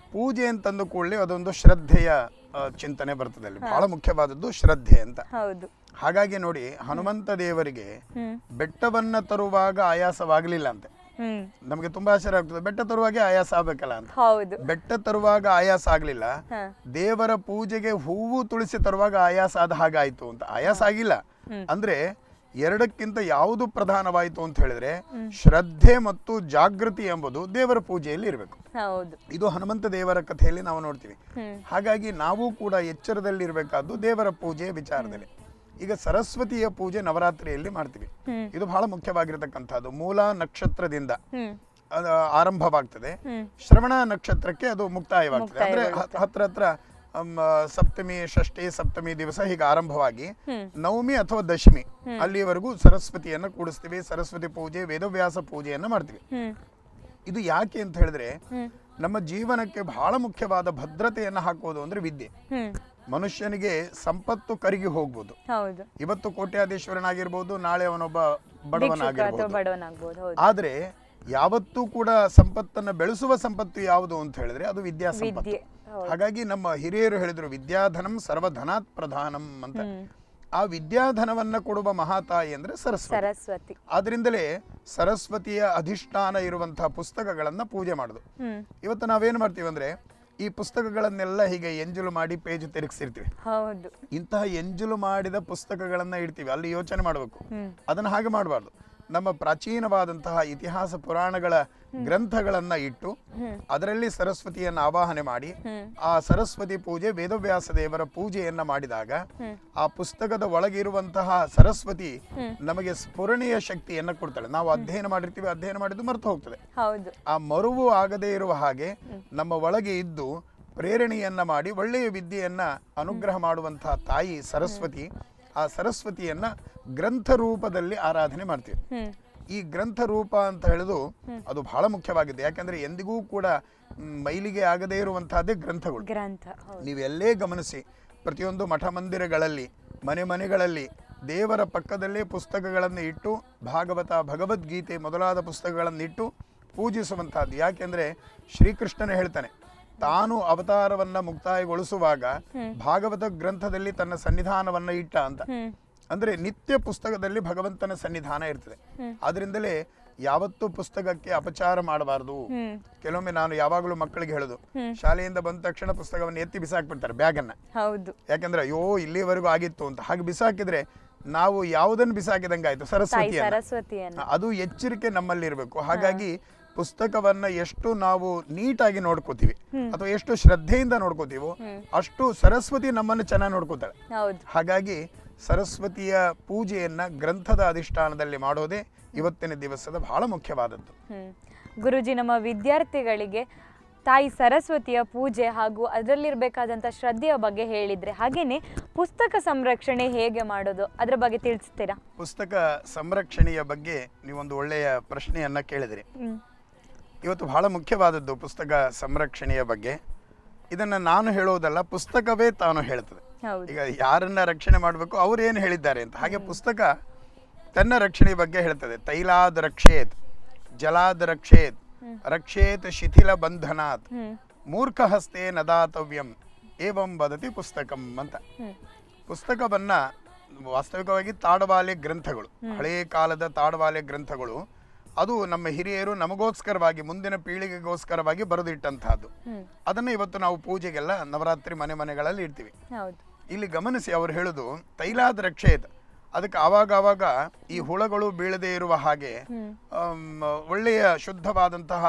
ಪೂಜೆ ಅಂತಂದು ಕೂಡಲೇ ಅದೊಂದು ಶ್ರದ್ಧೆಯ ಆ, ಚಿಂತನೆ ಬರ್ತದೆ ಅಲ್ಲಿ ಬಹಳ ಮುಖ್ಯವಾದದ್ದು ಶ್ರದ್ಧೆ ಅಂತ ಹೌದು ಹಾಗಾಗಿ ನೋಡಿ ಹನುಮಂತ ದೇವರಿಗೆ ಹ್ಮ್ ಬೆಟ್ಟವನ್ನ ತರುವಾಗ ಆಯಾಸವಾಗಲಿಲ್ಲ ಅಂತೆ ಹ್ಮ್ ನಮಗೆ ತುಂಬಾ ಆಶ್ಚರ್ಯ ಆಗ್ತದೆ ಬೆಟ್ಟ ತರುವಾಗೆ ಆಯಾಸ ಆಗ್ಬೇಕಲ್ಲ ಅಂತ ಹೌದು ಬೆಟ್ಟ ತರುವಾಗ ಆಯಾಸ ಆಗ್ಲಿಲ್ಲ ಹ ದೇವರ ಪೂಜೆಗೆ ಹೂವು ತುಳಸಿ ತರುವಾಗ ಆಯಾಸ ಆದ ಹಾಗಾಯ್ತು ಅಂತ ಆಯಾಸ ಆಗಿಲ್ಲ ಹ್ಮ್. ಅಂದ್ರೆ ಎರಡಕ್ಕಿಂತ ಯಾವುದು ಪ್ರಧಾನವಾಯಿತು ಅಂತ ಹೇಳಿದ್ರೆ ಶ್ರದ್ಧೆ ಮತ್ತು ಜಾಗೃತಿ ಎಂಬುದು ದೇವರ ಪೂಜೆಯಲ್ಲಿ ಇರಬೇಕು ಹೌದು ಇದು ಹನುಮಂತ ದೇವರ ಕಥೆಯಲ್ಲಿ ನಾವು ನೋಡ್ತೀವಿ ಹ್ಮ್ ಹಾಗಾಗಿ ನಾವು ಕೂಡ ಎಚ್ಚರದಲ್ಲಿರಬೇಕಾದ್ದು ದೇವರ ಪೂಜೆಯ ವಿಚಾರದಲ್ಲಿ ಈಗ ಸರಸ್ವತಿಯ ಪೂಜೆ ನವರಾತ್ರಿಯಲ್ಲಿ ಮಾಡ್ತೀವಿ ಹ್ಮ್ ಇದು ಬಹಳ ಮುಖ್ಯವಾಗಿರತಕ್ಕಂಥದ್ದು ಮೂಲ ನಕ್ಷತ್ರದಿಂದ ಹ್ಮ್ ಅದು ಆರಂಭವಾಗ್ತದೆ ಹ್ಮ್ ಶ್ರವಣ ನಕ್ಷತ್ರಕ್ಕೆ ಅದು ಮುಕ್ತಾಯವಾಗ್ತದೆ ಅಂದ್ರೆ ಹ- ಹತ್ರ ಹತ್ರ ಅಮ್, ಸಪ್ತಮಿ ಷಷ್ಠಿ ಸಪ್ತಮಿ ದಿವಸ ಹೀಗೆ ಆರಂಭವಾಗಿ ಹ್ಮ್ ನವಮಿ ಅಥವಾ ದಶಮಿ ಅಲ್ಲಿವರೆಗೂ ಸರಸ್ವತಿಯನ್ನ ಕೂಡಿಸ್ತೀವಿ ಸರಸ್ವತಿ ಪೂಜೆ ವೇದವ್ಯಾಸ ಪೂಜೆಯನ್ನ ಮಾಡ್ತೀವಿ ಹ್ಮ್ ಇದು ಯಾಕೆ ಅಂತ ಹೇಳಿದ್ರೆ ಹ್ಮ್ ನಮ್ಮ ಜೀವನಕ್ಕೆ ಬಹಳ ಮುಖ್ಯವಾದ ಭದ್ರತೆಯನ್ನು ಹಾಕೋದು ಅಂದ್ರೆ ವಿದ್ಯೆ ಹ್ಮ್ ಮನುಷ್ಯನಿಗೆ ಸಂಪತ್ತು ಕರಗಿ ಹೋಗ್ಬೋದು ಹೌದು ಇವತ್ತು ಕೋಟ್ಯಾಧೀಶ್ವರನಾಗಿರ್ಬೋದು ನಾಳೆ ಅವನೊಬ್ಬ ಭಿಕ್ಷುಕ ಅಥವಾ ಬಡವನಾಗಿರ್ಬೋದು ಬಡವನಾಗ್ಬೋದು ಹೌದು ಆದ್ರೆ ಯಾವತ್ತೂ ಕೂಡ ಸಂಪತ್ತನ್ನ ಬೆಳೆಸುವ ಸಂಪತ್ತು ಯಾವುದು ಅಂತ ಹೇಳಿದ್ರೆ ಅದು ವಿದ್ಯಾ ಸಂಪತ್ತು ವಿದ್ಯೆ ಹೌದು ಹಾಗಾಗಿ ನಮ್ಮ ಹಿರಿಯರು ಹೇಳಿದ್ರು ವಿದ್ಯಾಧನಂ ಸರ್ವಧನಾತ್ ಪ್ರಧಾನಂ ಅಂತ ಹ್ಮ್ ಆ ವಿದ್ಯಾಧನವನ್ನ ಕೊಡುವ ಮಹಾತಾಯಿ ಅಂದ್ರೆ ಸರಸ್ವತಿ ಸರಸ್ವತಿ ಆದ್ರಿಂದಲೇ ಸರಸ್ವತಿಯ ಅಧಿಷ್ಠಾನ ಇರುವಂತಹ ಪುಸ್ತಕಗಳನ್ನ ಪೂಜೆ ಮಾಡುದು ಹ್ಮ್ ಇವತ್ತು ನಾವೇನ್ ಮಾಡ್ತೀವಿ ಅಂದ್ರೆ ಈ ಪುಸ್ತಕಗಳನ್ನೆಲ್ಲ ಹೀಗೆ ಎಂಜಲು ಮಾಡಿ ಪೇಜ್ ತಿರುಗಿಸಿರ್ತೀವಿ ಹೌದು ಇಂತಹ ಎಂಜಲು ಮಾಡಿದ ಪುಸ್ತಕಗಳನ್ನ ಇಡ್ತೀವಿ ಅಲ್ಲಿ ಯೋಚನೆ ಮಾಡಬೇಕು ಹ್ಮ್ ಅದನ್ನ ಹಾಗೆ ಮಾಡಬಾರ್ದು ನಮ್ಮ ಪ್ರಾಚೀನವಾದಂತಹ ಇತಿಹಾಸ ಪುರಾಣಗಳ ಗ್ರಂಥಗಳನ್ನ ಇಟ್ಟು ಹ್ಮ್ ಅದರಲ್ಲಿ ಸರಸ್ವತಿಯನ್ನು ಆವಾಹನೆ ಮಾಡಿ ಹ್ಮ್ ಆ ಸರಸ್ವತಿ ಪೂಜೆ ವೇದವ್ಯಾಸ ದೇವರ ಪೂಜೆಯನ್ನ ಮಾಡಿದಾಗ ಹ್ಮ್ ಆ ಪುಸ್ತಕದ ಒಳಗಿರುವಂತಹ ಸರಸ್ವತಿ ಹ್ಮ್. ನಮಗೆ ಸ್ಫುರಣೀಯ ಶಕ್ತಿಯನ್ನ ಕೊಡ್ತಾಳೆ ನಾವು ಅಧ್ಯಯನ ಮಾಡಿರ್ತೀವಿ ಅಧ್ಯಯನ ಮಾಡಿದ್ದು ಮರ್ತು ಹೋಗ್ತದೆ ಹೌದು ಆ ಮರುವು ಆಗದೇ ಇರುವ ಹಾಗೆ ನಮ್ಮ ಒಳಗೆ ಇದ್ದು ಪ್ರೇರಣೆಯನ್ನ ಮಾಡಿ ಒಳ್ಳೆಯ ವಿದ್ಯೆಯನ್ನ ಅನುಗ್ರಹ ಮಾಡುವಂತಹ ತಾಯಿ ಸರಸ್ವತಿ ಆ ಸರಸ್ವತಿಯನ್ನ ಗ್ರಂಥ ರೂಪದಲ್ಲಿ ಆರಾಧನೆ ಮಾಡ್ತೀವಿ ಹ್ಮ್ ಈ ಗ್ರಂಥ ರೂಪ ಅಂತ ಹೇಳುದು ಅದು ಬಹಳ ಮುಖ್ಯವಾಗಿದೆ ಯಾಕಂದ್ರೆ ಎಂದಿಗೂ ಕೂಡ ಮ್, ಮೈಲಿಗೆ ಆಗದೇ ಇರುವಂತಹದ್ದೇ ಗ್ರಂಥಗಳು ಗ್ರಂಥ ಹೌದು ನೀವು ಎಲ್ಲೇ ಗಮನಿಸಿ ಪ್ರತಿಯೊಂದು ಮಠ ಮಂದಿರಗಳಲ್ಲಿ ಮನೆ ಮನೆಗಳಲ್ಲಿ ದೇವರ ಪಕ್ಕದಲ್ಲೇ ಪುಸ್ತಕಗಳನ್ನು ಇಟ್ಟು ಭಾಗವತ ಭಗವದ್ಗೀತೆ ಮೊದಲಾದ ಪುಸ್ತಕಗಳನ್ನು ಇಟ್ಟು ಪೂಜಿಸುವಂತಹದ್ದು ಯಾಕೆಂದ್ರೆ ಶ್ರೀಕೃಷ್ಣನೇ ಹೇಳ್ತಾನೆ ತಾನು ಅವತಾರವನ್ನ ಮುಕ್ತಾಯಗೊಳಿಸುವಾಗ ಭಾಗವತ ಗ್ರಂಥದಲ್ಲಿ ತನ್ನ ಸನ್ನಿಧಾನವನ್ನ ಇಟ್ಟ ಅಂತ ಹ್ಮ್ ಅಂದ್ರೆ ನಿತ್ಯ ಪುಸ್ತಕದಲ್ಲಿ ಭಗವಂತನ ಸನ್ನಿಧಾನ ಇರ್ತದೆ ಆದ್ರಿಂದಲೇ ಯಾವತ್ತೂ ಪುಸ್ತಕಕ್ಕೆ ಅಪಚಾರ ಮಾಡಬಾರದು ಹ್ಮ್ ಕೆಲವೊಮ್ಮೆ ನಾನು ಯಾವಾಗಲೂ ಮಕ್ಕಳಿಗೆ ಹೇಳೋದು ಶಾಲೆಯಿಂದ ಬಂದ ತಕ್ಷಣ ಪುಸ್ತಕವನ್ನು ಎತ್ತಿ ಬಿಸಾಕ್ಬಿಡ್ತಾರೆ ಬ್ಯಾಗನ್ನ ಹೌದು ಯಾಕಂದ್ರೆ ಅಯ್ಯೋ ಇಲ್ಲಿವರೆಗೂ ಆಗಿತ್ತು ಅಂತ ಹಾಗೆ ಬಿಸಾಕಿದ್ರೆ ನಾವು ಯಾವುದನ್ನು ಬಿಸಾಕಿದಂಗೆ ಆಯ್ತು ತಾಯಿ ಸರಸ್ವತಿಯನ್ನ ಸರಸ್ವತಿಯನ್ನು ಅದು ಎಚ್ಚರಿಕೆ ನಮ್ಮಲ್ಲಿ ಇರಬೇಕು ಹಾಗಾಗಿ ಪುಸ್ತಕವನ್ನ ಎಷ್ಟು ನಾವು ನೀಟಾಗಿ ನೋಡ್ಕೋತೀವಿ ಅಥವಾ ಎಷ್ಟು ಶ್ರದ್ಧೆಯಿಂದ ನೋಡ್ಕೋತೀವೋ ಅಷ್ಟು ಸರಸ್ವತಿ ನಮ್ಮನ್ನು ಚೆನ್ನಾಗಿ ನೋಡ್ಕೋತಾಳೆ ಹೌದು ಹಾಗಾಗಿ ಸರಸ್ವತಿಯ ಪೂಜೆಯನ್ನ ಗ್ರಂಥದ ಅಧಿಷ್ಠಾನದಲ್ಲಿ ಮಾಡೋದೇ ಇವತ್ತಿನ ದಿವಸದ ಬಹಳ ಮುಖ್ಯವಾದದ್ದು ಹ್ಮ್ ಗುರುಜಿ ನಮ್ಮ ವಿದ್ಯಾರ್ಥಿಗಳಿಗೆ ತಾಯಿ ಸರಸ್ವತಿಯ ಪೂಜೆ ಹಾಗೂ ಅದರಲ್ಲಿರಬೇಕಾದಂಥ ಶ್ರದ್ಧೆಯ ಬಗ್ಗೆ ಹೇಳಿದ್ರೆ ಹಾಗೇನೆ ಪುಸ್ತಕ ಸಂರಕ್ಷಣೆ ಹೇಗೆ ಮಾಡೋದು ಅದರ ಬಗ್ಗೆ ತಿಳಿಸ್ತೀರಾ ಪುಸ್ತಕ ಸಂರಕ್ಷಣೆಯ ಬಗ್ಗೆ ನೀವೊಂದು ಒಳ್ಳೆಯ ಪ್ರಶ್ನೆಯನ್ನ ಕೇಳಿದ್ರಿ ಹ್ಮ್ ಇವತ್ತು ಬಹಳ ಮುಖ್ಯವಾದದ್ದು ಪುಸ್ತಕ ಸಂರಕ್ಷಣೆಯ ಬಗ್ಗೆ ಇದನ್ನ ನಾನು ಹೇಳೋದಲ್ಲ ಪುಸ್ತಕವೇ ತಾನು ಹೇಳ್ತದೆ ಹೌದು ಈಗ ಯಾರನ್ನ ರಕ್ಷಣೆ ಮಾಡಬೇಕು ಅವ್ರು ಏನು ಹೇಳಿದ್ದಾರೆ ಅಂತ ಹಾಗೆ ಪುಸ್ತಕ ತನ್ನ ರಕ್ಷಣೆ ಬಗ್ಗೆ ಹೇಳ್ತದೆ ತೈಲಾದ್ ರಕ್ಷೇತ್ ಜಲಾದ್ ರಕ್ಷೇತ್ ರಕ್ಷೇತ್ ಶಿಥಿಲ ಬಂಧನಾತ್ ಹ್ಮ್ ಮೂರ್ಖ ಹಸ್ತೆ ನದಾತವ್ಯಂ ಏವಂ ವದತಿ ಪುಸ್ತಕಂ ಅಂತ ಹ್ಮ್ ಪುಸ್ತಕವನ್ನ ವಾಸ್ತವಿಕವಾಗಿ ತಾಡವಾಲೆ ಗ್ರಂಥಗಳು ಹಳೇ ಕಾಲದ ತಾಡವಾಲೆ ಗ್ರಂಥಗಳು ಅದು ನಮ್ಮ ಹಿರಿಯರು ನಮಗೋಸ್ಕರವಾಗಿ ಮುಂದಿನ ಪೀಳಿಗೆಗೋಸ್ಕರವಾಗಿ ಬರೆದಿಟ್ಟಂತಹದ್ದು ಹ್ಮ್ ಅದನ್ನ ಇವತ್ತು ನಾವು ಪೂಜೆಗೆಲ್ಲ ನವರಾತ್ರಿ ಮನೆ ಮನೆಗಳಲ್ಲಿ ಇಡ್ತೀವಿ ಹೌದು ಇಲ್ಲಿ ಗಮನಿಸಿ ಅವ್ರು ಹೇಳುದು ತೈಲಾದ ರಕ್ಷೇತ್ ಅದಕ್ಕೆ ಆವಾಗ ಆವಾಗ ಈ ಹುಳಗಳು ಬೀಳದೇ ಇರುವ ಹಾಗೆ ಹ್ಮ್ ಆಮ್, ಒಳ್ಳೆಯ ಶುದ್ಧವಾದಂತಹ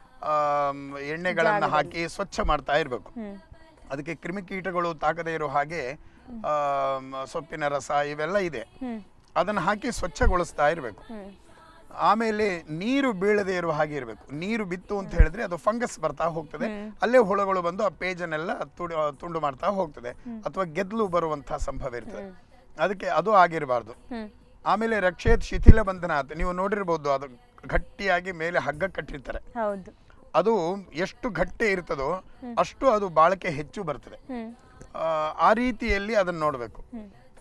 ಆಮ್, ಎಣ್ಣೆಗಳನ್ನ ಹಾಕಿ ಸ್ವಚ್ಛ ಮಾಡ್ತಾ ಇರಬೇಕು ಹ್ಮ್ ಅದಕ್ಕೆ ಕ್ರಿಮಿಕೀಟಗಳು ತಾಕದೇ ಇರೋ ಹಾಗೆ ಆಮ್, ಸೊಪ್ಪಿನ ರಸ ಇವೆಲ್ಲ ಇದೆ ಹ್ಮ್ ಅದನ್ನು ಹಾಕಿ ಸ್ವಚ್ಛಗೊಳಿಸ್ತಾ ಇರಬೇಕು ಹ್ಮ್ ಆಮೇಲೆ ನೀರು ಬೀಳದೇ ಇರುವ ಹಾಗೆ ಇರಬೇಕು ನೀರು ಬಿತ್ತು ಅಂತ ಹೇಳಿದ್ರೆ ಅದು ಫಂಗಸ್ ಬರ್ತಾ ಹೋಗ್ತದೆ ಅಲ್ಲೇ ಹುಳಗಳು ಬಂದು ಆ ಪೇಜನ್ನೆಲ್ಲ ತುಡು ತುಂಡು ಮಾಡ್ತಾ ಹೋಗ್ತದೆ ಅಥವಾ ಗೆದ್ಲು ಬರುವಂತಹ ಸಂಭವ ಇರ್ತದೆ ಅದಕ್ಕೆ ಅದು ಆಗಿರಬಾರ್ದು ಹ್ಮ್ ಆಮೇಲೆ ರಕ್ಷೇತ್ ಶಿಥಿಲ ಬಂಧನ ಅಂತ ನೀವು ನೋಡಿರ್ಬೋದು ಅದು ಗಟ್ಟಿಯಾಗಿ ಮೇಲೆ ಹಗ್ಗ ಕಟ್ಟಿರ್ತಾರೆ ಹೌದು ಅದು ಎಷ್ಟು ಗಟ್ಟಿ ಇರ್ತದೋ ಅಷ್ಟು ಅದು ಬಾಳಕೆ ಹೆಚ್ಚು ಬರ್ತದೆ ಹ್ಮ್ ಆ, ಆ ರೀತಿಯಲ್ಲಿ ಅದನ್ನು ನೋಡಬೇಕು ಹ್ಮ್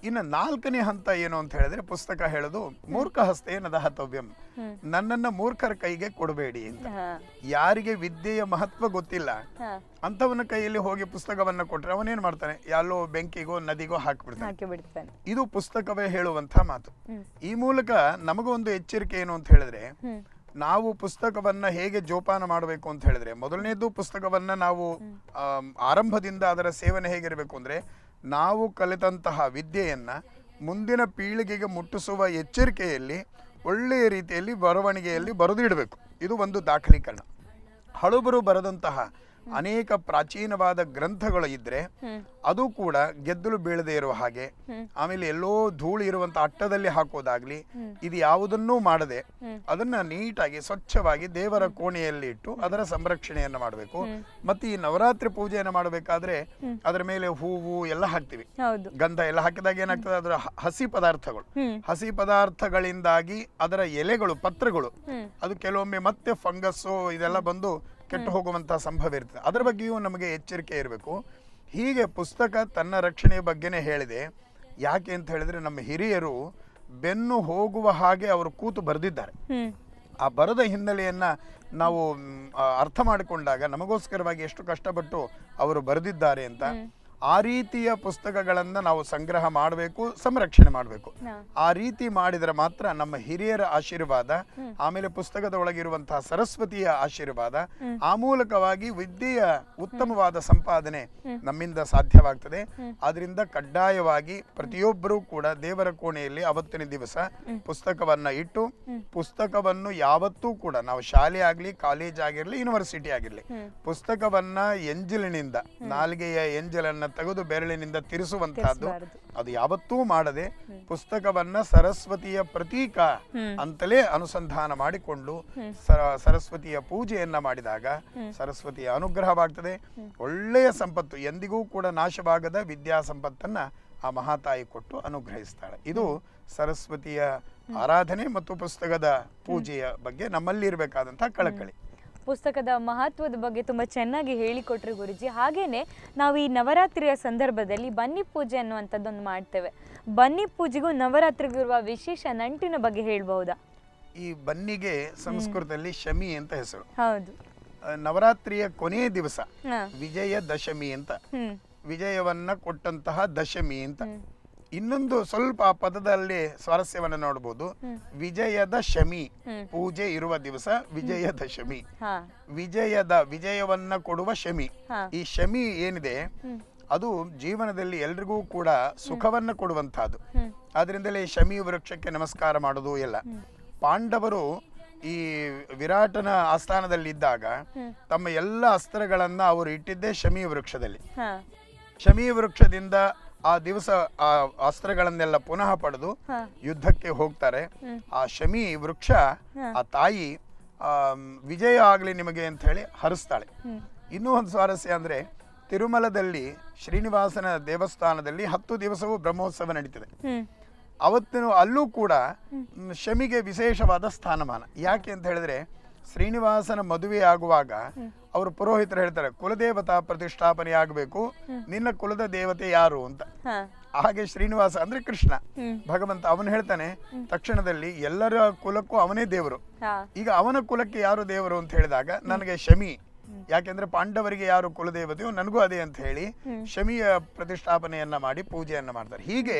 ಇನ್ನು ನಾಲ್ಕನೇ ಹಂತ ಏನು ಅಂತ ಹೇಳಿದ್ರೆ ಪುಸ್ತಕ ಹೇಳೋದು ಮೂರ್ಖ ಹಸ್ತೇನ ದಹತವ್ಯಂ ಹ್ಮ್. ನನ್ನನ್ನ ಮೂರ್ಖರ ಕೈಗೆ ಕೊಡಬೇಡಿ ಅಂತ ಹಾ ಯಾರಿಗೆ ವಿದ್ಯೆಯ ಮಹತ್ವ ಗೊತ್ತಿಲ್ಲ ಹಾ ಅಂಥವನ ಕೈಯಲ್ಲಿ ಹೋಗಿ ಪುಸ್ತಕವನ್ನ ಕೊಟ್ರೆ ಅವನೇನ್ ಮಾಡ್ತಾನೆ ಎಲ್ಲೋ ಬೆಂಕಿಗೋ ನದಿಗೋ ಹಾಕ್ಬಿಡ್ತಾನೆ ಹಾಕಿ ಬಿಡ್ತಾನೆ ಇದು ಪುಸ್ತಕವೇ ಹೇಳುವಂತಹ ಮಾತು ಹ್ಮ್ ಈ ಮೂಲಕ ನಮಗೊಂದು ಎಚ್ಚರಿಕೆ ಏನು ಅಂತ ಹೇಳಿದ್ರೆ ಹ್ಮ್ ನಾವು ಪುಸ್ತಕವನ್ನ ಹೇಗೆ ಜೋಪಾನ ಮಾಡಬೇಕು ಅಂತ ಹೇಳಿದ್ರೆ ಮೊದಲನೇದು ಪುಸ್ತಕವನ್ನ ನಾವು ಆಮ್, ಆರಂಭದಿಂದ ಅದರ ಸೇವನೆ ಹೇಗಿರಬೇಕು ಅಂದ್ರೆ ನಾವು ಕಲಿತಂತಹ ವಿದ್ಯೆಯನ್ನ ಮುಂದಿನ ಪೀಳಿಗೆಗೆ ಮುಟ್ಟಿಸುವ ಎಚ್ಚರಿಕೆಯಲ್ಲಿ ಒಳ್ಳೆಯ ರೀತಿಯಲ್ಲಿ ಬರವಣಿಗೆಯಲ್ಲಿ ಬರೆದಿಡಬೇಕು ಇದು ಒಂದು ದಾಖಲೀಕರಣ ಹಳುಬರು ಬರೆದಂತಹ ಅನೇಕ ಪ್ರಾಚೀನವಾದ ಗ್ರಂಥಗಳು ಇದ್ರೆ ಹ್ಮ್ ಅದು ಕೂಡ ಗೆದ್ದಲು ಬೀಳದೆ ಇರುವ ಹಾಗೆ ಹ್ಮ್. ಆಮೇಲೆ ಎಲ್ಲೋ ಧೂಳು ಇರುವಂತ ಅಟ್ಟದಲ್ಲಿ ಹಾಕೋದಾಗ್ಲಿ ಹ್ಮ್. ಇದು ಯಾವುದನ್ನೂ ಮಾಡದೆ ಹ್ಮ್. ಅದನ್ನ ನೀಟಾಗಿ ಸ್ವಚ್ಛವಾಗಿ ದೇವರ ಕೋಣೆಯಲ್ಲಿ ಇಟ್ಟು ಅದರ ಸಂರಕ್ಷಣೆಯನ್ನ ಮಾಡಬೇಕು ಮತ್ತೆ ಈ ನವರಾತ್ರಿ ಪೂಜೆಯನ್ನ ಮಾಡಬೇಕಾದ್ರೆ ಅದರ ಮೇಲೆ ಹೂವು ಎಲ್ಲ ಹಾಕ್ತಿವಿ ಹೌದು ಗಂಧ ಎಲ್ಲ ಹಾಕಿದಾಗ ಏನಾಗ್ತದೆ ಅದರ ಹ- ಹಸಿ ಪದಾರ್ಥಗಳು ಹ್ಮ್ ಹಸಿ ಪದಾರ್ಥಗಳಿಂದಾಗಿ ಅದರ ಎಲೆಗಳು ಪತ್ರಗಳು ಹ್ಮ್ ಅದು ಕೆಲವೊಮ್ಮೆ ಮತ್ತೆ ಫಂಗಸ್ಸು ಇದೆಲ್ಲ ಬಂದು ಕೆಟ್ಟು ಹೋಗುವಂತಹ ಸಂಭವ ಇರ್ತದೆ ಅದರ ಬಗ್ಗೆಯೂ ನಮಗೆ ಎಚ್ಚರಿಕೆ ಇರಬೇಕು ಹೀಗೆ ಪುಸ್ತಕ ತನ್ನ ರಕ್ಷಣೆಯ ಬಗ್ಗೆನೇ ಹೇಳಿದೆ ಯಾಕೆ ಅಂತ ಹೇಳಿದ್ರೆ ನಮ್ಮ ಹಿರಿಯರು ಬೆನ್ನು ಹೋಗುವ ಹಾಗೆ ಅವರು ಕೂತು ಬರೆದಿದ್ದಾರೆ ಹ್ಮ್ ಆ ಬರದ ಹಿನ್ನೆಲೆಯನ್ನ ನಾವು ಮ್, ಆ, ಅರ್ಥ ಮಾಡಿಕೊಂಡಾಗ ನಮಗೋಸ್ಕರವಾಗಿ ಎಷ್ಟು ಕಷ್ಟಪಟ್ಟು ಅವರು ಬರೆದಿದ್ದಾರೆ ಅಂತ ಆ ರೀತಿಯ ಪುಸ್ತಕಗಳನ್ನ ನಾವು ಸಂಗ್ರಹ ಮಾಡಬೇಕು ಸಂರಕ್ಷಣೆ ಮಾಡಬೇಕು ಹಾ. ಆ ರೀತಿ ಮಾಡಿದರೆ ಮಾತ್ರ ನಮ್ಮ ಹಿರಿಯರ ಆಶೀರ್ವಾದ ಆಮೇಲೆ ಪುಸ್ತಕದ ಒಳಗಿರುವಂತಹ ಸರಸ್ವತಿಯ ಆಶೀರ್ವಾದ ಆ ಮೂಲಕವಾಗಿ ವಿದ್ಯೆಯ ಉತ್ತಮವಾದ ಸಂಪಾದನೆ ನಮ್ಮಿಂದ ಸಾಧ್ಯವಾಗ್ತದೆ ಆದ್ರಿಂದ ಕಡ್ಡಾಯವಾಗಿ ಪ್ರತಿಯೊಬ್ಬರೂ ಕೂಡ ದೇವರ ಕೋಣೆಯಲ್ಲಿ ಅವತ್ತಿನ ದಿವಸ ಪುಸ್ತಕವನ್ನ ಇಟ್ಟು ಪುಸ್ತಕವನ್ನು ಯಾವತ್ತೂ ಕೂಡ ನಾವು ಶಾಲೆ ಆಗ್ಲಿ ಕಾಲೇಜ್ ಆಗಿರ್ಲಿ ಯೂನಿವರ್ಸಿಟಿ ಆಗಿರ್ಲಿ ಪುಸ್ತಕವನ್ನ ಎಂಜಲಿನಿಂದ ನಾಲಿಗೆಯ ಎಂಜಲನ್ನ ತೆಗೆದು ಬೆರಳಿನಿಂದ ತಿರುಸುವಂತಹದ್ದು ತಿರ್ಸ್ಬಾರ್ದು. ಅದು ಯಾವತ್ತೂ ಮಾಡದೆ ಪುಸ್ತಕವನ್ನ ಸರಸ್ವತಿಯ ಪ್ರತೀಕ ಹ್ಮ್. ಅಂತಲೇ ಅನುಸಂಧಾನ ಮಾಡಿಕೊಂಡು ಸರ- ಸರಸ್ವತಿಯ ಪೂಜೆಯನ್ನ ಮಾಡಿದಾಗ ಸರಸ್ವತಿಯ ಅನುಗ್ರಹವಾಗ್ತದೆ ಒಳ್ಳೆಯ ಸಂಪತ್ತು ಎಂದಿಗೂ ಕೂಡ ನಾಶವಾಗದ ವಿದ್ಯಾ ಸಂಪತ್ತನ್ನ ಆ ಮಹಾತಾಯಿ ಕೊಟ್ಟು ಅನುಗ್ರಹಿಸ್ತಾಳೆ ಇದು ಸರಸ್ವತಿಯ ಆರಾಧನೆ ಮತ್ತು ಪುಸ್ತಕದ ಪೂಜೆಯ ಬಗ್ಗೆ ನಮ್ಮಲ್ಲಿ ಇರಬೇಕಾದಂತಹ ಕಳಕಳಿ ಪುಸ್ತಕದ ಮಹತ್ವದ ಬಗ್ಗೆ ತುಂಬ ಚೆನ್ನಾಗಿ ಹೇಳಿಕೊಟ್ರಿ ಗುರುಜಿ ಹಾಗೇನೆ ನಾವು ಈ ನವರಾತ್ರಿಯ ಸಂದರ್ಭದಲ್ಲಿ ಬನ್ನಿ ಪೂಜೆ ಅನ್ನುವಂಥದ್ದೊಂದು ಮಾಡ್ತೇವೆ ಬನ್ನಿ ಪೂಜೆಗೂ ನವರಾತ್ರಿಗೂ ಇರುವ ವಿಶೇಷ ನಂಟಿನ ಬಗ್ಗೆ ಹೇಳ್ಬಹುದಾ ಈ ಬನ್ನಿಗೆ ಸಂಸ್ಕೃತದಲ್ಲಿ ಶಮಿ ಅಂತ ಹೆಸರು ಹೌದು ಆ, ನವರಾತ್ರಿಯ ಕೊನೆಯ ದಿವಸ ಹಾ ವಿಜಯ ದಶಮಿ ಅಂತ ಹ್ಮ್ ವಿಜಯವನ್ನ ಕೊಟ್ಟಂತಹ ದಶಮಿ ಅಂತ ಇನ್ನೊಂದು ಸ್ವಲ್ಪ ಆ ಪದದಲ್ಲಿ ಸ್ವಾರಸ್ಯವನ್ನು ನೋಡಬಹುದು ವಿಜಯದ ಶಮಿ ಪೂಜೆ ಇರುವ ದಿವಸ ವಿಜಯ ದಶಮಿ ಹಾ ವಿಜಯದ ವಿಜಯವನ್ನ ಕೊಡುವ ಶಮಿ ಹಾ. ಈ ಶಮಿ ಏನಿದೆ ಅದು ಜೀವನದಲ್ಲಿ ಎಲ್ರಿಗೂ ಕೂಡ ಸುಖವನ್ನ ಕೊಡುವಂತಹದ್ದು ಹ್ಮ್. ಆದ್ರಿಂದಲೇ ಶಮಿ ವೃಕ್ಷಕ್ಕೆ ನಮಸ್ಕಾರ ಮಾಡೋದು ಎಲ್ಲ ಪಾಂಡವರು ಈ ವಿರಾಟನ ಆಸ್ಥಾನದಲ್ಲಿದ್ದಾಗ ತಮ್ಮ ಎಲ್ಲ ಅಸ್ತ್ರಗಳನ್ನ ಅವರು ಇಟ್ಟಿದ್ದೇ ಶಮಿ ವೃಕ್ಷದಲ್ಲಿ ಹಾ ಶಮಿ ವೃಕ್ಷದಿಂದ ಆ ದಿವಸ ಆ ಅಸ್ತ್ರಗಳನ್ನೆಲ್ಲ ಪುನಃ ಪಡೆದು ಹಾ ಯುದ್ಧಕ್ಕೆ ಹೋಗ್ತಾರೆ ಆ ಶಮಿ ವೃಕ್ಷ ಆ ತಾಯಿ ಆ, ವಿಜಯ ಆಗ್ಲಿ ನಿಮಗೆ ಅಂತ ಹೇಳಿ ಹರಿಸ್ತಾಳೆ ಹ್ಮ್. ಇನ್ನೂ ಒಂದು ಸ್ವಾರಸ್ಯ ಅಂದ್ರೆ ತಿರುಮಲದಲ್ಲಿ ಶ್ರೀನಿವಾಸನ ದೇವಸ್ಥಾನದಲ್ಲಿ ಹತ್ತು ದಿವಸವೂ ಬ್ರಹ್ಮೋತ್ಸವ ನಡೀತದೆ ಹ್ಮ್ ಅವತ್ತಿನ ಅಲ್ಲೂ ಕೂಡ ಮ್, ಶಮಿಗೆ ವಿಶೇಷವಾದ ಸ್ಥಾನಮಾನ ಯಾಕೆ ಅಂತ ಹೇಳಿದ್ರೆ ಶ್ರೀನಿವಾಸನ ಮದುವೆ ಆಗುವಾಗ ಅವರು ಪುರೋಹಿತರು ಹೇಳ್ತಾರೆ ಕುಲದೇವತಾ ಪ್ರತಿಷ್ಠಾಪನೆ ಆಗಬೇಕು ನಿನ್ನ ಕುಲದ ದೇವತೆ ಯಾರು ಅಂತ ಹಾ ಹಾಗೆ ಶ್ರೀನಿವಾಸ ಅಂದ್ರೆ ಕೃಷ್ಣ ಹ್ಮ್. ಭಗವಂತ ಅವನು ಹೇಳ್ತಾನೆ ತಕ್ಷಣದಲ್ಲಿ ಎಲ್ಲರ ಕುಲಕ್ಕೂ ಅವನೇ ದೇವರು ಹಾ ಈಗ ಅವನ ಕುಲಕ್ಕೆ ಯಾರು ದೇವರು ಅಂತ ಹೇಳಿದಾಗ ನನಗೆ ಶಮಿ ಯಾಕೆಂದ್ರೆ ಪಾಂಡವರಿಗೆ ಯಾರು ಕುಲದೇವತೆಯೋ ನನಗೂ ಅದೇ ಅಂತ ಹೇಳಿ ಶಮಿಯ ಪ್ರತಿಷ್ಠಾಪನೆಯನ್ನ ಮಾಡಿ ಪೂಜೆಯನ್ನ ಮಾಡ್ತಾರೆ ಹೀಗೆ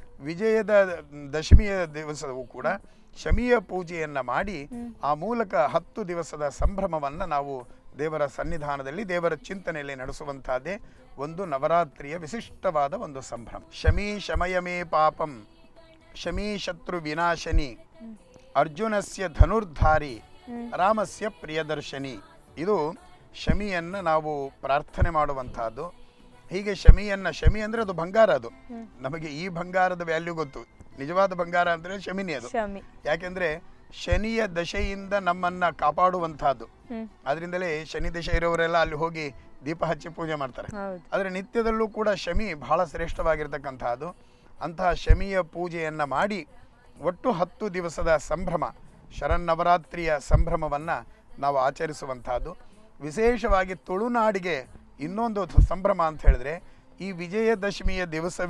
ವಿಜಯದ ದಶಮಿಯ ದಿವಸವೂ ಕೂಡ ಶಮಿಯ ಪೂಜೆಯನ್ನ ಮಾಡಿ ಆ ಮೂಲಕ ಹತ್ತು ದಿವಸದ ಸಂಭ್ರಮವನ್ನ ನಾವು ದೇವರ ಸನ್ನಿಧಾನದಲ್ಲಿ ದೇವರ ಚಿಂತನೆಯಲ್ಲಿ ನಡೆಸುವಂತಹದ್ದೇ ಒಂದು ನವರಾತ್ರಿಯ ವಿಶಿಷ್ಟವಾದ ಒಂದು ಸಂಭ್ರಮ ಶಮಿ ಶಮಯಮೇ ಪಾಪಂ ಶಮಿ ಶತ್ರು ವಿನಾಶನಿ ಅರ್ಜುನಸ್ಯ ಧನುರ್ಧಾರಿ ರಾಮಸ್ಯ ಪ್ರಿಯದರ್ಶನಿ ಇದು ಶಮಿಯನ್ನ ನಾವು ಪ್ರಾರ್ಥನೆ ಮಾಡುವಂತಹದ್ದು ಹೀಗೆ ಶಮಿಯನ್ನ ಶಮಿ ಅಂದ್ರೆ ಅದು ಬಂಗಾರ ಅದು ನಮಗೆ ಈ ಬಂಗಾರದ ವ್ಯಾಲ್ಯೂ ಗೊತ್ತು ನಿಜವಾದ ಬಂಗಾರ ಅಂದ್ರೆ ಶಮಿನಿ ಅದು ಶಮಿ ಯಾಕೆಂದ್ರೆ ಶನಿಯ ದಶೆಯಿಂದ ನಮ್ಮನ್ನ ಕಾಪಾಡುವಂತಹದ್ದು ಹ್ಮ್ ಅದರಿಂದಲೇ ಶನಿ ದಶೆ ಇರೋರೆಲ್ಲ ಅಲ್ಲಿ ಹೋಗಿ ದೀಪ ಹಚ್ಚಿ ಪೂಜೆ ಮಾಡ್ತಾರೆ ಹೌದು ಆದರೆ ನಿತ್ಯದಲ್ಲೂ ಕೂಡ ಶಮಿ ಬಹಳ ಶ್ರೇಷ್ಠವಾಗಿರ್ತಕ್ಕಂತಹದ್ದು ಅಂತಹ ಶಮಿಯ ಪೂಜೆಯನ್ನ ಮಾಡಿ ಒಟ್ಟು ಹತ್ತು ದಿವಸದ ಸಂಭ್ರಮ ಶರನ್ನವರಾತ್ರಿಯ ಸಂಭ್ರಮವನ್ನ ನಾವು ಆಚರಿಸುವಂತಹದ್ದು ವಿಶೇಷವಾಗಿ ತುಳುನಾಡಿಗೆ ಇನ್ನೊಂದು ಥ- ಸಂಭ್ರಮ ಅಂತ ಹೇಳಿದ್ರೆ ಈ ವಿಜಯದಶಮಿಯ ದಿವಸವೇ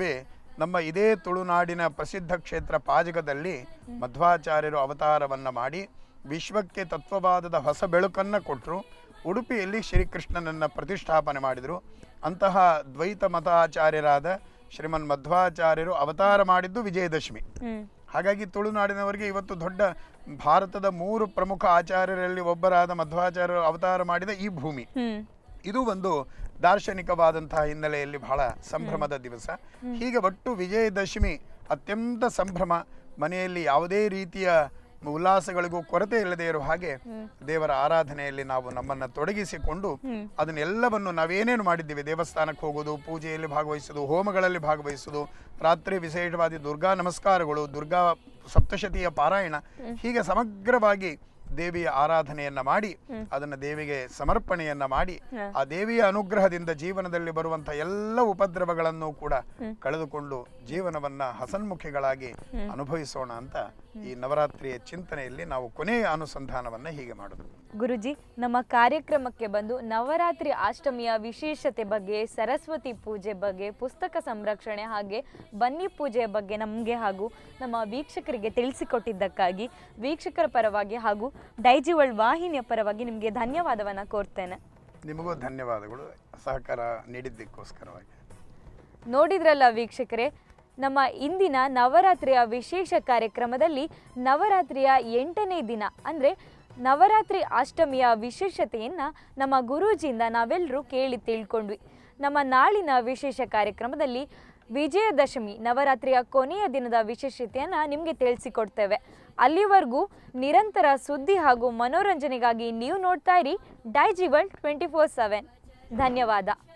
ನಮ್ಮ ಇದೇ ತುಳುನಾಡಿನ ಪ್ರಸಿದ್ಧ ಕ್ಷೇತ್ರ ಪಾಜಕದಲ್ಲಿ ಮಧ್ವಾಚಾರ್ಯರು ಅವತಾರವನ್ನು ಮಾಡಿ ವಿಶ್ವಕ್ಕೆ ತತ್ವವಾದದ ಹೊಸ ಬೆಳಕನ್ನು ಕೊಟ್ಟರು ಉಡುಪಿಯಲ್ಲಿ ಶ್ರೀಕೃಷ್ಣನನ್ನು ಪ್ರತಿಷ್ಠಾಪನೆ ಮಾಡಿದರು ಅಂತಹ ದ್ವೈತ ಮತಾಚಾರ್ಯರಾದ ಶ್ರೀಮನ್ ಮಧ್ವಾಚಾರ್ಯರು ಅವತಾರ ಮಾಡಿದ್ದು ವಿಜಯದಶಮಿ ಹ್ಮ್ ಹಾಗಾಗಿ ತುಳುನಾಡಿನವರಿಗೆ ಇವತ್ತು ದೊಡ್ಡ ಭಾರತದ ಮೂರು ಪ್ರಮುಖ ಆಚಾರ್ಯರಲ್ಲಿ ಒಬ್ಬರಾದ ಮಧ್ವಾಚಾರ್ಯರು ಅವತಾರ ಮಾಡಿದ ಈ ಭೂಮಿ ಹ್ಮ್ ಇದು ಒಂದು ದಾರ್ಶನಿಕವಾದಂತಹ ಹಿನ್ನೆಲೆಯಲ್ಲಿ ಬಹಳ ಸಂಭ್ರಮದ ದಿವಸ ಹೀಗೆ ಒಟ್ಟು ವಿಜಯದಶಮಿ ಅತ್ಯಂತ ಸಂಭ್ರಮ ಮನೆಯಲ್ಲಿ ಯಾವುದೇ ರೀತಿಯ ಉಲ್ಲಾಸಗಳಿಗೂ ಕೊರತೆ ಇಲ್ಲದೆ ಇರೋ ಹಾಗೆ ದೇವರ ಆರಾಧನೆಯಲ್ಲಿ ನಾವು ನಮ್ಮನ್ನು ತೊಡಗಿಸಿಕೊಂಡು ಅದನ್ನೆಲ್ಲವನ್ನು ನಾವೇನೇನು ಮಾಡಿದ್ದೀವಿ ದೇವಸ್ಥಾನಕ್ಕೆ ಹೋಗೋದು ಪೂಜೆಯಲ್ಲಿ ಭಾಗವಹಿಸೋದು ಹೋಮಗಳಲ್ಲಿ ಭಾಗವಹಿಸೋದು ರಾತ್ರಿ ವಿಶೇಷವಾದ ದುರ್ಗಾ ನಮಸ್ಕಾರಗಳು ದುರ್ಗಾ ಸಪ್ತಶತಿಯ ಪಾರಾಯಣ ಹೀಗೆ ಸಮಗ್ರವಾಗಿ ದೇವಿಯ ಆರಾಧನೆಯನ್ನ ಮಾಡಿ ಅದನ್ನ ದೇವಿಗೆ ಸಮರ್ಪಣೆಯನ್ನ ಮಾಡಿ ಆ ದೇವಿಯ ಅನುಗ್ರಹದಿಂದ ಜೀವನದಲ್ಲಿ ಬರುವಂತ ಎಲ್ಲ ಉಪದ್ರವಗಳನ್ನು ಕೂಡ ಕಳೆದುಕೊಂಡು ಜೀವನವನ್ನ ಹಸನ್ಮುಖಿಗಳಾಗಿ ಅನುಭವಿಸೋಣ ಅಂತ ಈ ನವರಾತ್ರಿಯ ಚಿಂತನೆಯಲ್ಲಿ ನಾವು ಕೊನೆಯ ಅನುಸಂಧಾನವನ್ನ ಹೀಗೆ ಮಾಡುದು ಗುರುಜಿ ನಮ್ಮ ಕಾರ್ಯಕ್ರಮಕ್ಕೆ ಬಂದು ನವರಾತ್ರಿ ಅಷ್ಟಮಿಯ ವಿಶೇಷತೆ ಬಗ್ಗೆ ಸರಸ್ವತಿ ಪೂಜೆ ಬಗ್ಗೆ ಪುಸ್ತಕ ಸಂರಕ್ಷಣೆ ಹಾಗೆ ಬನ್ನಿ ಪೂಜೆಯ ಬಗ್ಗೆ ನಮಗೆ ಹಾಗೂ ನಮ್ಮ ವೀಕ್ಷಕರಿಗೆ ತಿಳಿಸಿಕೊಟ್ಟಿದ್ದಕ್ಕಾಗಿ ವೀಕ್ಷಕರ ಪರವಾಗಿ ಹಾಗೂ ಡೈಜಿ ವರ್ಲ್ಡ್ ವಾಹಿನಿಯ ಪರವಾಗಿ ನಿಮಗೆ ಧನ್ಯವಾದವನ್ನು ಕೋರ್ತೇನೆ ನಿಮಗೂ ಧನ್ಯವಾದಗಳು ಸಹಕಾರ ನೀಡಿದ್ದಕ್ಕೋಸ್ಕರವಾಗಿ ನೋಡಿದ್ರಲ್ಲ ವೀಕ್ಷಕರೇ ನಮ್ಮ ಇಂದಿನ ನವರಾತ್ರಿಯ ವಿಶೇಷ ಕಾರ್ಯಕ್ರಮದಲ್ಲಿ ನವರಾತ್ರಿಯ ಎಂಟನೇ ದಿನ ಅಂದರೆ ನವರಾತ್ರಿ ಅಷ್ಟಮಿಯ ವಿಶೇಷತೆಯನ್ನು ನಮ್ಮ ಗುರೂಜಿಯಿಂದ ನಾವೆಲ್ಲರೂ ಕೇಳಿ ತಿಳ್ಕೊಂಡ್ವಿ ನಮ್ಮ ನಾಳಿನ ವಿಶೇಷ ಕಾರ್ಯಕ್ರಮದಲ್ಲಿ ವಿಜಯದಶಮಿ ನವರಾತ್ರಿಯ ಕೊನೆಯ ದಿನದ ವಿಶೇಷತೆಯನ್ನು ನಿಮಗೆ ತಿಳಿಸಿಕೊಡ್ತೇವೆ ಅಲ್ಲಿವರೆಗೂ ನಿರಂತರ ಸುದ್ದಿ ಹಾಗೂ ಮನೋರಂಜನೆಗಾಗಿ ನೀವು ನೋಡ್ತಾ ಇರಿ Daiji world twenty four seven ಧನ್ಯವಾದ